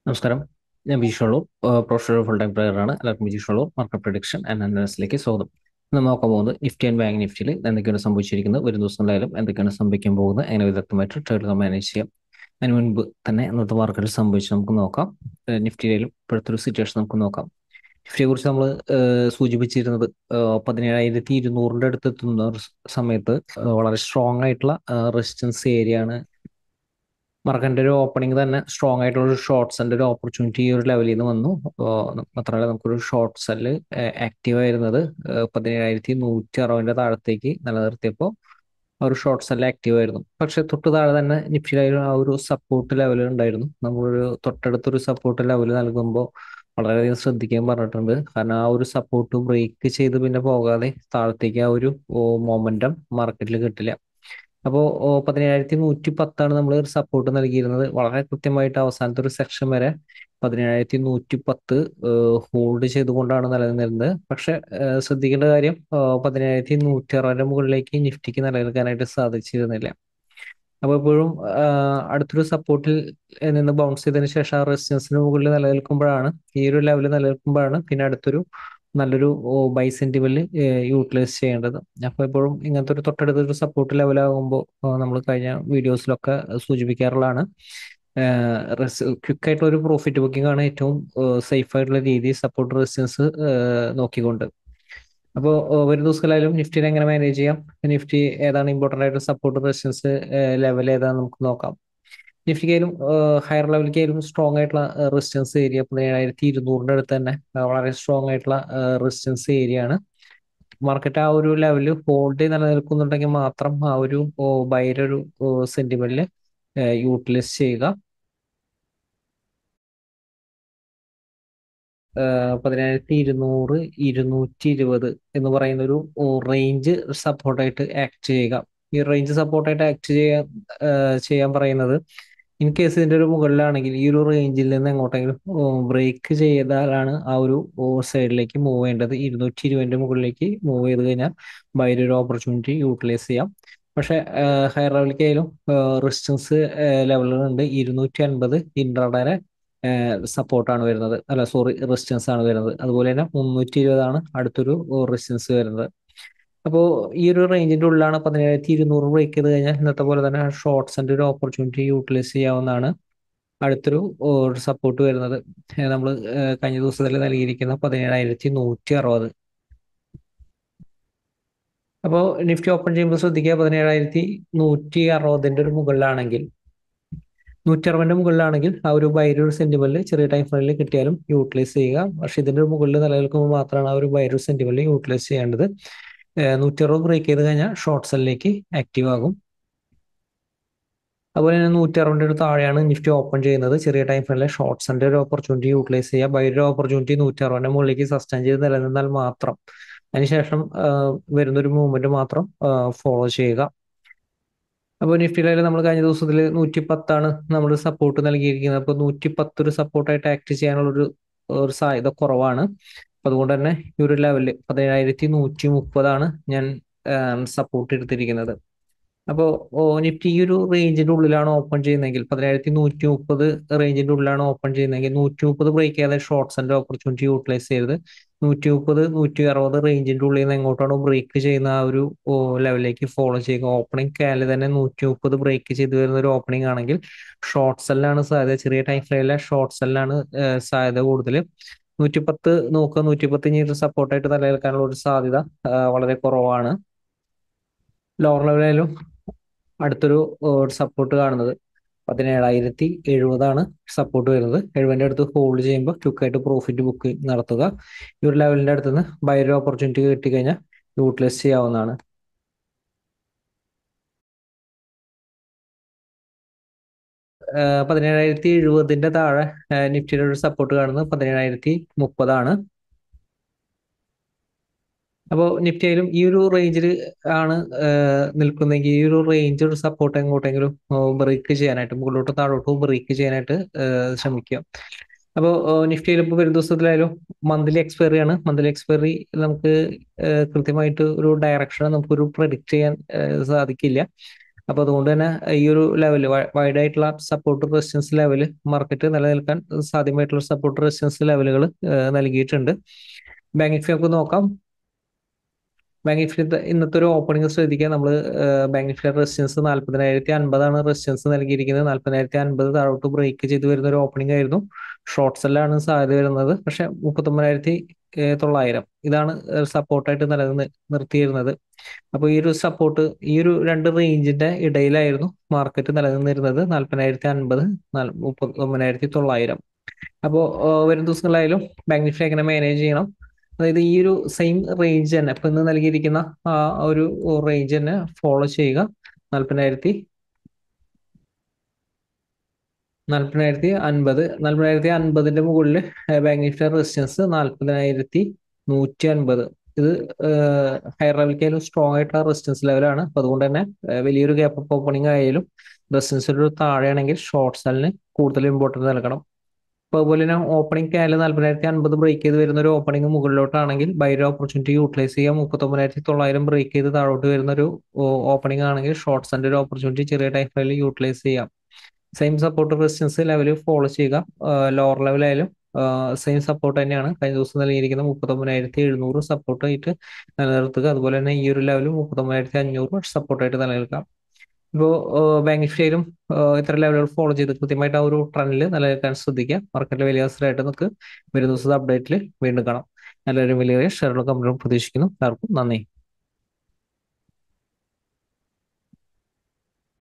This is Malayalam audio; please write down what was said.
നമസ്കാരം ഞാൻ ബീഷോളൂർ പ്രൊഫഷണൽ ഫുൾ ടൈം പ്ലെയറാണ് എല്ലാവർക്കും ബീഷോളൂർ മാർക്കറ്റ് പ്രഡിക്ഷൻ ആൻഡ് അനാലിസിലേക്ക് സ്വാഗതം ഇന്ന് നോക്കാൻ പോകുന്നത് നിഫ്റ്റി ആൻഡ് ബാങ്ക് നിഫ്റ്റിയിൽ എന്തൊക്കെയാണ് സംഭവിച്ചിരിക്കുന്നത് ഒരു ദിവസങ്ങളിലായാലും എന്തൊക്കെയാണ് സംഭവിക്കാൻ പോകുന്നത് എങ്ങനെ വിദഗ്ധമായിട്ട് ട്രേഡുകൾ മാനേജ് ചെയ്യാം അതിന് മുൻപ് തന്നെ ഇന്നത്തെ മാർക്കറ്റിൽ സംഭവിച്ച് നമുക്ക് നോക്കാം ഏഹ് നിഫ്റ്റിയിലും ഇപ്പോഴത്തെ ഒരു സിറ്റുവേഷൻ നമുക്ക് നോക്കാം നിഫ്റ്റിയെ കുറിച്ച് നമ്മൾ സൂചിപ്പിച്ചിരുന്നത് ഏഹ് പതിനേഴായിരത്തി ഇരുന്നൂറിൻ്റെ അടുത്ത് എത്തുന്ന ഒരു സമയത്ത് ഏഹ് വളരെ സ്ട്രോങ് ആയിട്ടുള്ള റെസിസ്റ്റൻസ് ഏരിയ ആണ് മാർക്കറ്റിന്റെ ഒരു ഓപ്പണിംഗ് തന്നെ സ്ട്രോങ് ആയിട്ടുള്ള ഒരു ഷോർട്ട് സെല്ലിന്റെ ഒരു ഓപ്പർച്യൂണിറ്റി ഈ ഒരു ലെവലിൽ നിന്ന് വന്നു അപ്പോൾ മാത്രമല്ല നമുക്കൊരു ഷോർട്ട് സെല്ല് ആക്റ്റീവ് ആയിരുന്നത് പതിനേഴായിരത്തി നൂറ്റി അറുപതിന്റെ താഴത്തേക്ക് നിലനിർത്തിയപ്പോൾ ഒരു ഷോർട്ട് സെല്ല് ആക്റ്റീവ് ആയിരുന്നു പക്ഷെ തൊട്ട് താഴെ തന്നെ നിഫ്റ്റിയിലായാലും ആ ഒരു സപ്പോർട്ട് ലെവൽ ഉണ്ടായിരുന്നു നമ്മളൊരു തൊട്ടടുത്തൊരു സപ്പോർട്ട് ലെവൽ നൽകുമ്പോൾ വളരെയധികം ശ്രദ്ധിക്കാൻ പറഞ്ഞിട്ടുണ്ട് കാരണം ആ ഒരു സപ്പോർട്ട് ബ്രേക്ക് ചെയ്ത് പിന്നെ പോകാതെ താഴത്തേക്ക് ആ ഒരു മൊമെന്റം മാർക്കറ്റിൽ കിട്ടില്ല അപ്പോൾ പതിനേഴായിരത്തി നൂറ്റി പത്താണ് നമ്മൾ സപ്പോർട്ട് നൽകിയിരുന്നത് വളരെ കൃത്യമായിട്ട് അവസാനത്തെ ഒരു സെക്ഷൻ വരെ പതിനേഴായിരത്തി നൂറ്റി പത്ത് ഹോൾഡ് ചെയ്തുകൊണ്ടാണ് നിലനിന്നിരുന്നത് പക്ഷെ ഏഹ് ശ്രദ്ധിക്കേണ്ട കാര്യം ഏഹ് പതിനേഴായിരത്തി നൂറ്റി അറുപതിന്റെ മുകളിലേക്ക് നിഫ്റ്റിക്ക് നിലനിൽക്കാനായിട്ട് സാധിച്ചിരുന്നില്ല അപ്പോൾ എപ്പോഴും ആഹ് അടുത്തൊരു സപ്പോർട്ടിൽ നിന്ന് ബൗൺസ് ചെയ്തതിന് ശേഷം ആ റെസിസ്റ്റൻസിന് മുകളിൽ നിലനിൽക്കുമ്പോഴാണ് ഈ ഒരു ലെവലിൽ നിലനിൽക്കുമ്പോഴാണ് പിന്നെ അടുത്തൊരു നല്ലൊരു ബൈ സെന്റിമെന്റ് യൂട്ടിലൈസ് ചെയ്യേണ്ടത് അപ്പോൾ എപ്പോഴും ഇങ്ങനത്തെ ഒരു തൊട്ടടുത്ത ഒരു സപ്പോർട്ട് ലെവലാകുമ്പോൾ നമ്മൾ കഴിഞ്ഞ വീഡിയോസിലൊക്കെ സൂചിപ്പിക്കാറുള്ളതാണ് ക്വിക്ക് ആയിട്ടുള്ള ഒരു പ്രോഫിറ്റ് ബുക്കിംഗ് ആണ് ഏറ്റവും സേഫ് ആയിട്ടുള്ള രീതി സപ്പോർട്ട് റെസിസ്റ്റൻസ് നോക്കിക്കൊണ്ട് അപ്പോൾ ഒരു ദിവസത്തിലായാലും നിഫ്റ്റിനെ എങ്ങനെ മാനേജ് ചെയ്യാം നിഫ്റ്റി ഏതാണ് ഇമ്പോർട്ടൻ്റ് ആയിട്ട് സപ്പോർട്ട് റെസിസ്റ്റൻസ് ലെവൽ ഏതാണെന്ന് നമുക്ക് നോക്കാം നിഫ്റ്റിക്കായാലും ഹയർ ലെവലിലേക്കായാലും സ്ട്രോങ് ആയിട്ടുള്ള റെസിസ്റ്റൻസ് ഏരിയ പതിനേഴായിരത്തി ഇരുന്നൂറിൻ്റെ അടുത്ത് തന്നെ വളരെ സ്ട്രോങ് ആയിട്ടുള്ള റെസിസ്റ്റൻസ് ഏരിയ ആണ് മാർക്കറ്റ് ആ ഒരു ലെവലിൽ ഹോൾഡ് ചെയ്ത് നിലനിൽക്കുന്നുണ്ടെങ്കിൽ മാത്രം ആ ഒരു ബൈയുടെ ഒരു സെന്റിമെന്റിൽ യൂട്ടിലൈസ് ചെയ്യുക പതിനായിരത്തി ഇരുന്നൂറ് ഇരുന്നൂറ്റി ഇരുപത് എന്ന് പറയുന്ന ഒരു റേഞ്ച് സപ്പോർട്ടായിട്ട് ആക്ട് ചെയ്യുക ഈ റേഞ്ച് സപ്പോർട്ടായിട്ട് ആക്ട് ചെയ്യാൻ ചെയ്യാൻ പറയുന്നത് ഇൻ കേസ് ഇതിന്റെ ഒരു മുകളിലാണെങ്കിൽ ഈ ഒരു റേഞ്ചിൽ നിന്ന് എങ്ങോട്ടെങ്കിലും ബ്രേക്ക് ചെയ്താലാണ് ആ ഒരു സൈഡിലേക്ക് മൂവ് ചെയ്യേണ്ടത് ഇരുന്നൂറ്റി ഇരുപതിന്റെ മുകളിലേക്ക് മൂവ് ചെയ്ത് കഴിഞ്ഞാൽ ബൈര ഒരു ഓപ്പർച്യൂണിറ്റി യൂട്ടിലൈസ് ചെയ്യാം പക്ഷെ ഹയർ ലെവലിലേക്കായാലും റെസിസ്റ്റൻസ് ലെവലുകളുണ്ട് ഇരുന്നൂറ്റി അൻപത് ഇൻട്രാഡേനെ സപ്പോർട്ടാണ് വരുന്നത് അല്ല സോറി റെസിസ്റ്റൻസ് ആണ് വരുന്നത് അതുപോലെ തന്നെ മുന്നൂറ്റി ഇരുപതാണ് അടുത്തൊരു റെസിസ്റ്റൻസ് വരുന്നത് അപ്പോൾ ഈ ഒരു റേഞ്ചിന്റെ ഉള്ളിലാണ് പതിനേഴായിരത്തി ഇരുന്നൂറ് ബ്രേക്ക് ചെയ്ത് കഴിഞ്ഞാൽ ഇന്നത്തെ പോലെ തന്നെ ഷോർട്ട്സിന്റെ ഒരു ഓപ്പർച്യൂണിറ്റി യൂട്ടിലൈസ് ചെയ്യാവുന്നതാണ് അടുത്തൊരു സപ്പോർട്ട് വരുന്നത് നമ്മൾ കഴിഞ്ഞ ദിവസത്തിൽ നൽകിയിരിക്കുന്ന പതിനേഴായിരത്തി നൂറ്റി അറുപത് അപ്പോൾ നിഫ്റ്റി ഓപ്പൺ ചെയ്യുമ്പോൾ ശ്രദ്ധിക്കുക പതിനേഴായിരത്തി നൂറ്റി അറുപതിന്റെ ഒരു മുകളിലാണെങ്കിൽ നൂറ്റി അറുപതിന്റെ മുകളിലാണെങ്കിൽ ആ ഒരു ബൈരൂർ സെന്റിമെന്റ് ചെറിയ ടൈം ഫ്രെയിമിൽ കിട്ടിയാലും യൂട്ടിലൈസ് ചെയ്യുക പക്ഷെ ഇതിന്റെ മുകളിൽ നിലനിൽക്കുമ്പോൾ മാത്രമാണ് ആ ഒരു ബൈരൂർ സെന്റിമെന്റ് യൂട്ടിലൈസ് ചെയ്യേണ്ടത് നൂറ്റി അറുപത് ബ്രേക്ക് ചെയ്ത് കഴിഞ്ഞാൽ ഷോർട്ട് സെല്ലിലേക്ക് ആക്റ്റീവ് ആകും അതുപോലെ തന്നെ നൂറ്റി അറുപതിൻ്റെ ഒരു താഴെയാണ് നിഫ്റ്റി ഓപ്പൺ ചെയ്യുന്നത് ചെറിയ ടൈം ഫ്രെയിമിലെ ഷോർട്ട്സിന്റെ ഒരു ഓപ്പർച്യൂണിറ്റി യൂട്ടിലൈസ് ചെയ്യുക ബൈയുടെ ഓപ്പർച്യൂണിറ്റി നൂറ്റി അറുപതിന്റെ മുകളിലേക്ക് സസ്റ്റൈൻ ചെയ്ത് നിലനിന്നാൽ മാത്രം അതിനുശേഷം വരുന്നൊരു മൂവ്മെന്റ് മാത്രം ഫോളോ ചെയ്യുക അപ്പോൾ നിഫ്റ്റിയിലായാലും നമ്മൾ കഴിഞ്ഞ ദിവസത്തിൽ നൂറ്റി പത്താണ് നമ്മൾ സപ്പോർട്ട് നൽകിയിരിക്കുന്നത് അപ്പോൾ നൂറ്റി പത്ത് ഒരു സപ്പോർട്ടായിട്ട് ആക്ട് ചെയ്യാനുള്ള ഒരു ഒരു സാധ്യത കുറവാണ് അപ്പോൾ അതുകൊണ്ട് തന്നെ ഈ ഒരു ലെവലിൽ പതിനേഴായിരത്തി നൂറ്റി മുപ്പതാണ് ഞാൻ സപ്പോർട്ട് എടുത്തിരിക്കുന്നത് അപ്പോൾ നിഫ്റ്റി ഈ ഒരു റേഞ്ചിന്റെ ഉള്ളിലാണ് ഓപ്പൺ ചെയ്യുന്നതെങ്കിൽ പതിനായിരത്തി നൂറ്റി മുപ്പത് റേഞ്ചിന്റെ ഉള്ളിലാണ് ഓപ്പൺ ചെയ്യുന്നതെങ്കിൽ നൂറ്റി മുപ്പത് ബ്രേക്ക് ചെയ്യാതെ ഷോർട്ട്സിന്റെ ഓപ്പർച്യൂണിറ്റി യൂട്ടിലൈസ് ചെയ്ത് നൂറ്റി മുപ്പത് നൂറ്റി അറുപത് റേഞ്ചിന്റെ ഉള്ളിൽ നിന്ന് എങ്ങോട്ടാണോ ബ്രേക്ക് ചെയ്യുന്ന ആ ഒരു ലെവലിലേക്ക് ഫോളോ ചെയ്യുക ഓപ്പണിംഗ് കാലിൽ തന്നെ നൂറ്റി മുപ്പത് ബ്രേക്ക് ചെയ്ത് വരുന്ന ഒരു ഓപ്പണിംഗ് ആണെങ്കിൽ ഷോർട്ട് സെല്ലാണ് സാധ്യത ചെറിയ ടൈം ഫ്രെയിമിലെ ഷോർട്ട് സെല്ലാണ് സാധ്യത കൂടുതൽ നൂറ്റിപ്പത്ത് നോക്കുക നൂറ്റിപ്പത്ത് ഇനി സപ്പോർട്ടായിട്ട് നിലനിൽക്കാനുള്ള ഒരു സാധ്യത വളരെ കുറവാണ് ലോവർ ലെവലായാലും അടുത്തൊരു സപ്പോർട്ട് കാണുന്നത് പതിനേഴായിരത്തി എഴുപതാണ് സപ്പോർട്ട് വരുന്നത് എഴുപതിൻ്റെ അടുത്ത് ഹോൾഡ് ചെയ്യുമ്പോൾ ക്വിക്കായിട്ട് പ്രോഫിറ്റ് ബുക്ക് നടത്തുക ഈ ഒരു ലെവലിൻ്റെ അടുത്ത് നിന്ന് ബൈര ഓപ്പർച്യൂണിറ്റി കിട്ടിക്കഴിഞ്ഞാൽ യൂട്ടിലൈസ് ചെയ്യാവുന്നതാണ് പതിനേഴായിരത്തി എഴുപതിൻ്റെ താഴെ നിഫ്റ്റിയുടെ ഒരു സപ്പോർട്ട് കാണുന്നത് പതിനേഴായിരത്തി മുപ്പതാണ് അപ്പോൾ നിഫ്റ്റിയിലും ഈ ഒരു റേഞ്ചിൽ ആണ് നിൽക്കുന്നതെങ്കിൽ ഈ ഒരു റേഞ്ച് ഒരു സപ്പോർട്ട് എങ്ങോട്ടെങ്കിലും ബ്രേക്ക് ചെയ്യാനായിട്ട് മുകളിലോട്ട് താഴോട്ടോ ബ്രേക്ക് ചെയ്യാനായിട്ട് ശ്രമിക്കുക അപ്പോൾ നിഫ്റ്റിയിൽ ഇപ്പോൾ വരും ദിവസത്തിലായാലും മന്ത്ലി എക്സ്പയറി ആണ് മന്ത്ലി എക്സ്പയറി നമുക്ക് കൃത്യമായിട്ട് ഒരു ഡയറക്ഷൻ നമുക്കൊരു പ്രഡിക്റ്റ് ചെയ്യാൻ സാധിക്കില്ല അപ്പോൾ അതുകൊണ്ട് തന്നെ ഈ ഒരു ലെവൽ വൈഡ് ആയിട്ടുള്ള സപ്പോർട്ട് റെസിസ്റ്റൻസ് ലെവൽ മാർക്കറ്റ് നിലനിൽക്കാൻ സാധ്യമായിട്ടുള്ള സപ്പോർട്ട് റെസിസ്റ്റൻസ് ലെവലുകൾ നൽകിയിട്ടുണ്ട് ബാങ്ക് നിഫ്റ്റി നമുക്ക് നോക്കാം ബാങ്ക് നിഫ്റ്റി ഇന്നത്തെ ഒരു ഓപ്പണിംഗ് ശ്രദ്ധിക്കുക നമ്മൾ ബാങ്ക് നിഫ്റ്റി റെസിസ്റ്റൻസ് നാൽപ്പതിനായിരത്തി അൻപതാണ് റെസിസ്റ്റൻസ് നൽകിയിരിക്കുന്നത് നാൽപ്പതിനായിരത്തി അൻപത് താഴോട്ട് ബ്രേക്ക് ചെയ്ത് വരുന്ന ഒരു ഓപ്പണിംഗ് ആയിരുന്നു ഷോർട്ട് സെല്ലാണ് സാധ്യത വരുന്നത് പക്ഷെ മുപ്പത്തൊമ്പതിനായിരത്തി തൊള്ളായിരം ഇതാണ് സപ്പോർട്ടായിട്ട് നിലനിന്ന് നിർത്തിയിരുന്നത് അപ്പോൾ ഈ ഒരു സപ്പോർട്ട് ഈ ഒരു രണ്ട് റേഞ്ചിന്റെ ഇടയിലായിരുന്നു മാർക്കറ്റ് നിലനിന്നിരുന്നത് നാൽപ്പതിനായിരത്തി അൻപത് മുപ്പത്തൊമ്പതിനായിരത്തി തൊള്ളായിരം അപ്പോൾ വരും ദിവസങ്ങളിലായാലും ബാങ്ക് നിഫ്റ്റി എങ്ങനെ മാനേജ് ചെയ്യണം അതായത് ഈ ഒരു സെയിം റേഞ്ച് തന്നെ ഇപ്പൊ ഇന്ന് നൽകിയിരിക്കുന്ന ആ ഒരു റേഞ്ച് തന്നെ ഫോളോ ചെയ്യുക നാൽപ്പതിനായിരത്തി നാൽപ്പതിനായിരത്തി അൻപത് നാൽപ്പതിനായിരത്തി അൻപതിന്റെ മുകളിൽ ബാങ്ക് നിഫ്റ്റി റെസിസ്റ്റൻസ് നാൽപ്പതിനായിരത്തി നൂറ്റി അൻപത് ഇത് ഹയർ ലെവലിക്കായാലും സ്ട്രോങ് ആയിട്ടുള്ള റെസിസ്റ്റൻസ് ലെവലാണ് അപ്പൊ അതുകൊണ്ട് തന്നെ വലിയൊരു ഗ്യാപ്പ് അപ്പ് ഓപ്പണിംഗ് ആയാലും റെസിസ്റ്റൻസിൽ താഴെയാണെങ്കിൽ ഷോർട്ട് സെല്ലിന് കൂടുതൽ ഇമ്പോർട്ടൻസ് നൽകണം അപ്പോൾ അതുപോലെ തന്നെ ഓപ്പണിംഗ് കാല് നാൽപ്പതിനായിരത്തി അൻപത് ബ്രേക്ക് ചെയ്ത് വരുന്ന ഒരു ഓപ്പണിംഗ് മുകളിലോട്ടാണെങ്കിൽ ബൈര ഓപ്പർച്യൂണിറ്റി യൂട്ടിലൈസ് ചെയ്യാം മുപ്പത്തൊമ്പതിനായിരത്തി തൊള്ളായിരം ബ്രേക്ക് ചെയ്ത് താഴോട്ട് വരുന്ന ഒരു ഓപ്പണിംഗ് ആണെങ്കിൽ ഷോർട്ട് സെൻ്റെ ഒരു ഓപ്പർച്യൂണിറ്റി ചെറിയ ടൈം ഫ്രൈയിൽ യൂട്ടിലൈസ് ചെയ്യാം same support resistance level follow ചെയ്യുക ലോവർ ലെവലായാലും സെയിം സപ്പോർട്ട് തന്നെയാണ് കഴിഞ്ഞ ദിവസം നൽകിയിരിക്കുന്ന മുപ്പത്തൊമ്പതിനായിരത്തി എഴുന്നൂറ് സപ്പോർട്ടായിട്ട് നിലനിർത്തുക അതുപോലെ തന്നെ ഈ ഒരു ലെവൽ മുപ്പത്തൊമ്പതിനായിരത്തി അഞ്ഞൂറ് സപ്പോർട്ടായിട്ട് നിലനിൽക്കാം ഇപ്പോൾ ബാങ്ക് നിഫ്റ്റിയിലും ഇത്ര ലെവലുകൾ ഫോളോ ചെയ്ത് കൃത്യമായിട്ട് ആ ഒരു ട്രെൻഡിൽ നിലനിൽക്കാൻ ശ്രദ്ധിക്കുക മാർക്കറ്റിൽ വലിയ അവസരമായിട്ട് നമുക്ക് വരും ദിവസത്തെ അപ്ഡേറ്റിൽ വീണ്ടും കാണാം നല്ലൊരു വലിയ ഷെയറുകൾ കമ്പനികളും പ്രതീക്ഷിക്കുന്നു എല്ലാവർക്കും നന്ദി